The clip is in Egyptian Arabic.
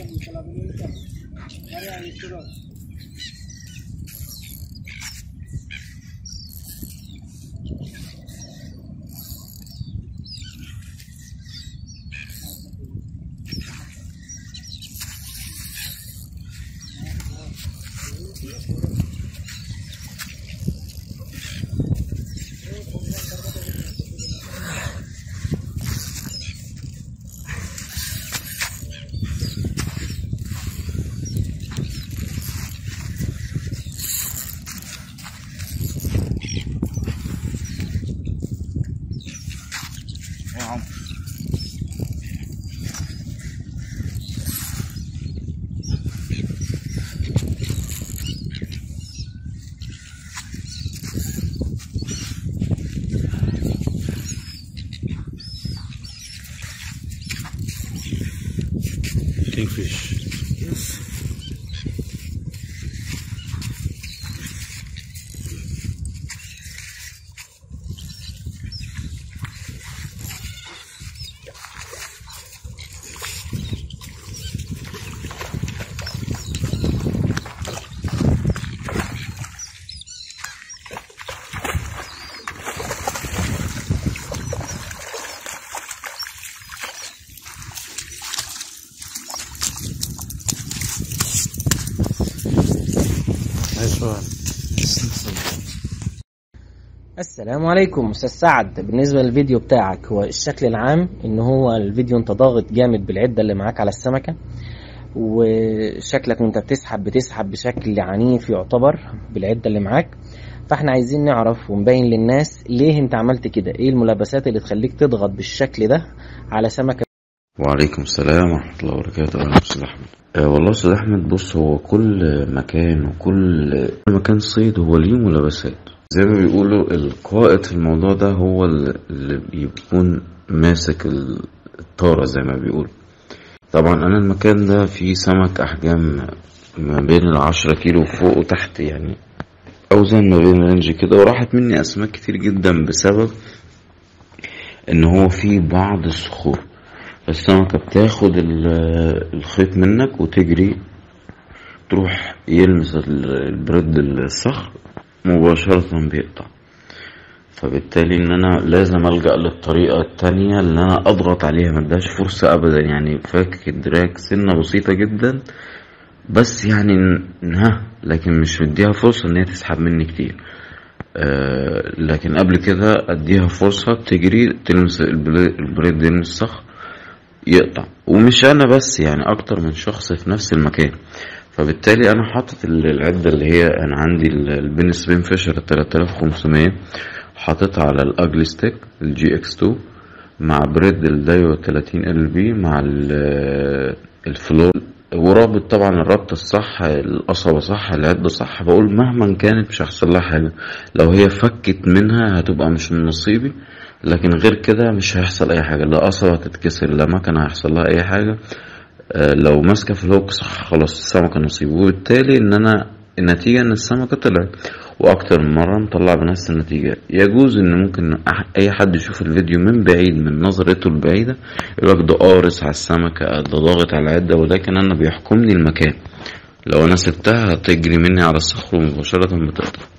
يا عم Kingfish. Nice one. السلام عليكم استاذ سعد بالنسبه للفيديو بتاعك هو الشكل العام ان هو الفيديو انت ضاغط جامد بالعده اللي معاك على السمكه وشكلك وانت بتسحب بتسحب بشكل عنيف يعتبر بالعده اللي معاك فاحنا عايزين نعرف ونبين للناس ليه انت عملت كده ايه الملابسات اللي تخليك تضغط بالشكل ده على سمكه وعليكم السلام ورحمة الله وبركاته أهلا أستاذ أحمد أه والله أستاذ أحمد بص هو كل مكان وكل مكان صيد هو ليه ملابسات زي ما بيقولوا القائد في الموضوع ده هو اللي بيكون ماسك الطارة زي ما بيقولوا طبعا أنا المكان ده فيه سمك أحجام ما بين العشرة كيلو فوق وتحت يعني أوزان ما بين رينج كده وراحت مني أسماك كتير جدا بسبب إن هو فيه بعض الصخور السمكة بتاخد ال- الخيط منك وتجري تروح يلمس ال- البرد الصخر مباشرة بيقطع فبالتالي ان انا لازم الجأ للطريقة التانية اللي انا اضغط عليها مداش فرصة ابدا يعني فاكك الدراك سنة بسيطة جدا بس يعني ن- ها لكن مش مديها فرصة ان هي تسحب مني كتير آه لكن قبل كده اديها فرصة تجري تلمس البل- البريد يلمس الصخر يقطع ومش انا بس يعني اكتر من شخص في نفس المكان فبالتالي انا حاطط ال- العده اللي هي انا عندي ال- البين سبين فيشر 3500 حاططها على الاجلي ستيك الجي اكس 2 مع بريد الدايو 30 ال بي مع ال- الفلور ورابط طبعا الربط الصح القصبة صح العدة صح بقول مهما كانت مش هيحصل لها حاجة لو هي فكت منها هتبقى مش من نصيبي لكن غير كده مش هيحصل اي حاجة لا قصبة هتتكسر لا مكنة هيحصل لها اي حاجة آه، لو ماسكة في الهوك صح خلاص السمكة نصيب وبالتالي ان انا النتيجة ان السمكة طلعت واكتر من مرة نطلع بنفس النتيجة يجوز ان ممكن أح- اي حد يشوف الفيديو من بعيد من نظرته البعيدة يقولك ده قارص على السمكة ده ضاغط على العدة ولكن انا بيحكمني المكان لو انا سبتها هتجري مني على الصخر ومباشرة بتقطع